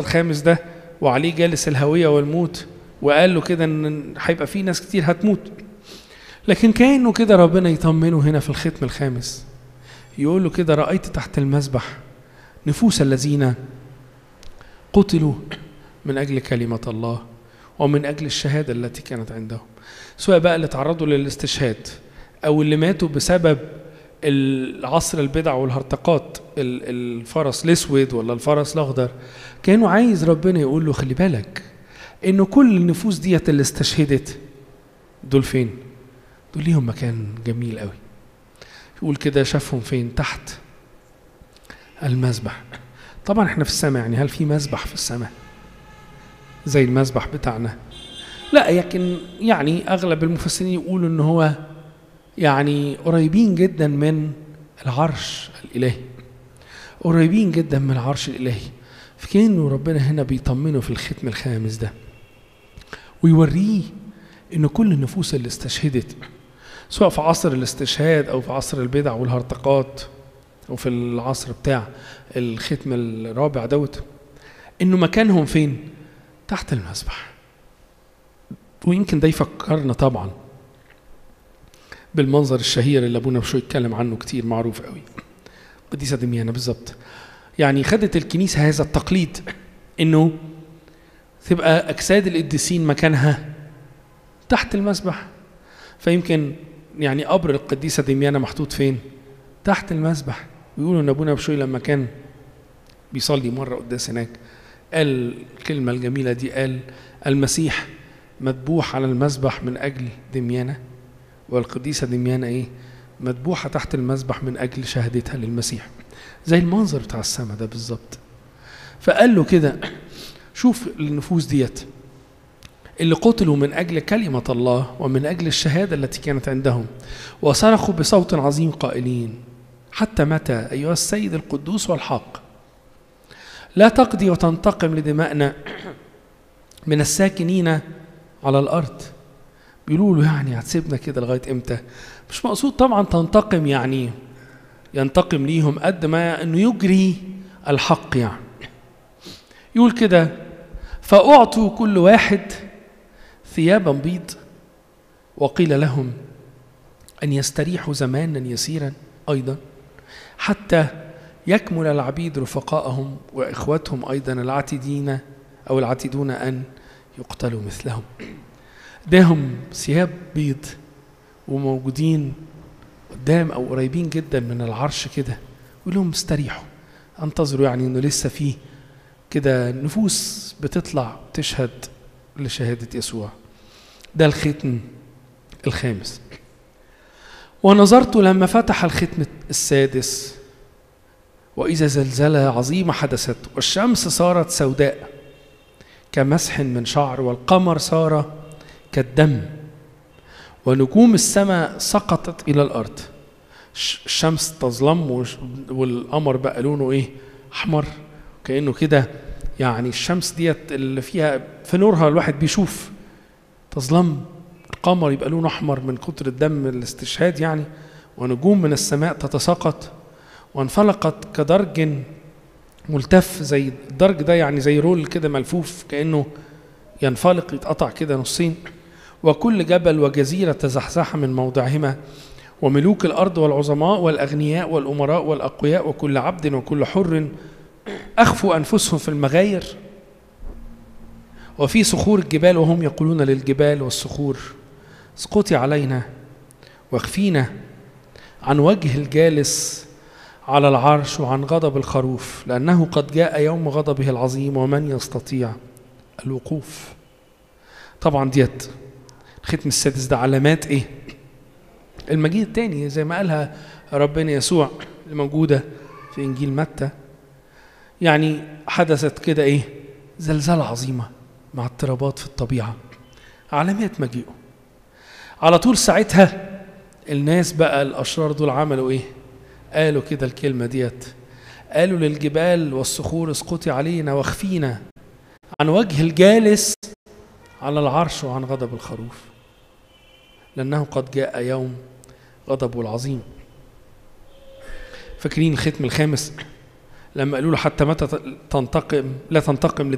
الخامس ده وعليه جالس الهوية والموت وقال له كده ان هيبقى في ناس كتير هتموت لكن كأنه كده ربنا يطمنه هنا في الختم الخامس يقول له كده رأيت تحت المذبح نفوس الذين قتلوا من أجل كلمة الله ومن أجل الشهادة التي كانت عندهم سواء بقى اللي تعرضوا للاستشهاد أو اللي ماتوا بسبب العصر البدع والهرطقات ال- الفرس الأسود ولا الفرس الأخضر كانوا عايز ربنا يقول له خلي بالك إنه كل النفوس ديت اللي استشهدت دول فين؟ دول ليهم مكان جميل قوي يقول كده شافهم فين تحت المذبح طبعا احنا في السماء يعني هل في مذبح في السماء زي المذبح بتاعنا لا لكن يعني اغلب المفسرين يقولوا ان هو يعني قريبين جدا من العرش الالهي قريبين جدا من العرش الالهي فكانه ربنا هنا بيطمنه في الختم الخامس ده ويوريه ان كل النفوس اللي استشهدت سواء في عصر الاستشهاد او في عصر البدع والهرطقات او في العصر بتاع الختم الرابع دوت انه مكانهم فين تحت المذبح ويمكن ده يفكرنا طبعا بالمنظر الشهير اللي ابونا بشوي اتكلم عنه كتير معروف قوي قديسه دميانه بالظبط يعني خدت الكنيسه هذا التقليد انه تبقى اجساد القديسين مكانها تحت المذبح فيمكن يعني قبر القديسه دميانه محطوط فين تحت المذبح ويقولوا ان ابونا بشوي لما كان بيصلي مره قداس هناك قال الكلمه الجميله دي قال المسيح مذبوح على المذبح من اجل دميانه والقديسه دميانه ايه مذبوحه تحت المذبح من اجل شهادتها للمسيح زي المنظر بتاع السماء ده بالظبط فقال له كده شوف النفوس ديت اللي قتلوا من اجل كلمه الله ومن اجل الشهاده التي كانت عندهم وصرخوا بصوت عظيم قائلين حتى متى ايها السيد القدوس والحق لا تقضي وتنتقم لدمائنا من الساكنين على الارض بيقولوا له يعني هتسيبنا كده لغايه امتى مش مقصود طبعا تنتقم يعني ينتقم ليهم قد ما انه يجري الحق يعني يقول كده فاعطوا كل واحد ثيابا بيض وقيل لهم ان يستريحوا زمانا يسيرا ايضا حتى يكمل العبيد رفقائهم واخوتهم ايضا العتيدين او العتيدون ان يقتلوا مثلهم اداهم ثياب بيض وموجودين قدام او قريبين جدا من العرش كده يقول لهم استريحوا انتظروا يعني انه لسه فيه كده نفوس بتطلع تشهد لشهاده يسوع ده الختم الخامس ونظرت لما فتح الختم السادس واذا زلزله عظيمه حدثت والشمس صارت سوداء كمسح من شعر والقمر صار كالدم ونجوم السماء سقطت الى الارض الشمس تظلم والقمر بقى لونه ايه احمر كانه كده يعني الشمس ديت اللي فيها في نورها الواحد بيشوف تظلم القمر يبقى لونه احمر من كتر الدم الاستشهاد يعني ونجوم من السماء تتساقط وانفلقت كدرج ملتف زي الدرج ده يعني زي رول كده ملفوف كانه ينفلق يتقطع كده نصين وكل جبل وجزيره تزحزح من موضعهما وملوك الارض والعظماء والاغنياء والامراء والاقوياء وكل عبد وكل حر اخفوا انفسهم في المغاير وفي صخور الجبال وهم يقولون للجبال والصخور اسقطي علينا واخفينا عن وجه الجالس على العرش وعن غضب الخروف لأنه قد جاء يوم غضبه العظيم ومن يستطيع الوقوف طبعا ديت الختم السادس ده علامات ايه المجيء التاني زي ما قالها ربنا يسوع الموجودة في إنجيل متى يعني حدثت كده ايه زلزال عظيمة مع اضطرابات في الطبيعة علامات مجيئه على طول ساعتها الناس بقى الأشرار دول عملوا ايه قالوا كده الكلمة ديت قالوا للجبال والصخور اسقطي علينا واخفينا عن وجه الجالس على العرش وعن غضب الخروف لأنه قد جاء يوم غضبه العظيم فاكرين الختم الخامس لما قالوا له حتى متى تنتقم لا تنتقم